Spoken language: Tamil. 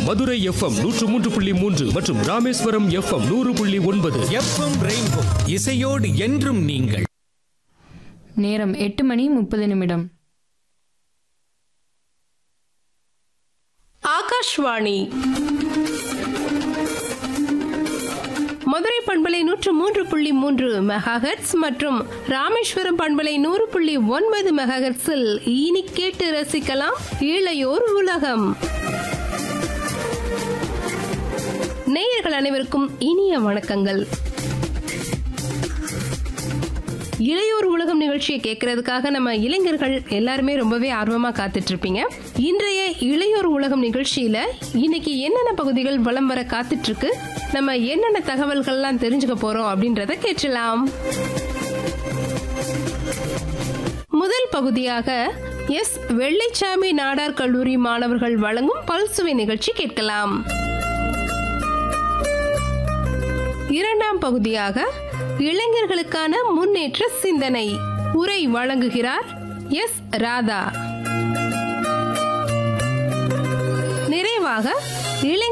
மதுரை எஃப்எம் நூற்று மூன்று புள்ளி மூன்று மற்றும் ராமேஸ்வரம் எஃப்எம் நூறு புள்ளி ஒன்பது எஃப்எம் ரெயின்போ இசையோடு என்றும் நீங்கள் நேரம் எட்டு மணி முப்பது நிமிடம் ஆகாஷ்வாணி மதுரை பண்பலை நூற்று மூன்று புள்ளி மூன்று மெகாஹெட்ஸ் மற்றும் ராமேஸ்வரம் பண்பலை நூறு புள்ளி ஒன்பது மெகாஹெட்ஸில் இனி கேட்டு ரசிக்கலாம் இளையோர் உலகம் நேயர்கள் அனைவருக்கும் இனிய வணக்கங்கள் இளையோர் உலகம் நிகழ்ச்சியை கேட்கறதுக்காக நம்ம இளைஞர்கள் எல்லாருமே ரொம்பவே ஆர்வமா காத்துட்டு இருப்பீங்க இன்றைய இளையோர் உலகம் நிகழ்ச்சியில இன்னைக்கு என்னென்ன பகுதிகள் வலம் வர காத்துட்டு இருக்கு நம்ம என்னென்ன தகவல்கள்லாம் தெரிஞ்சுக்க போறோம் அப்படின்றத கேட்கலாம் முதல் பகுதியாக எஸ் வெள்ளைச்சாமி நாடார் கல்லூரி மாணவர்கள் வழங்கும் பல்சுவை நிகழ்ச்சி கேட்கலாம் இரண்டாம் பகுதியாக இளைஞர்களுக்கான முன்னேற்ற சிந்தனை உரை வழங்குகிறார் எஸ் ராதா நிறைவாக இளைஞர்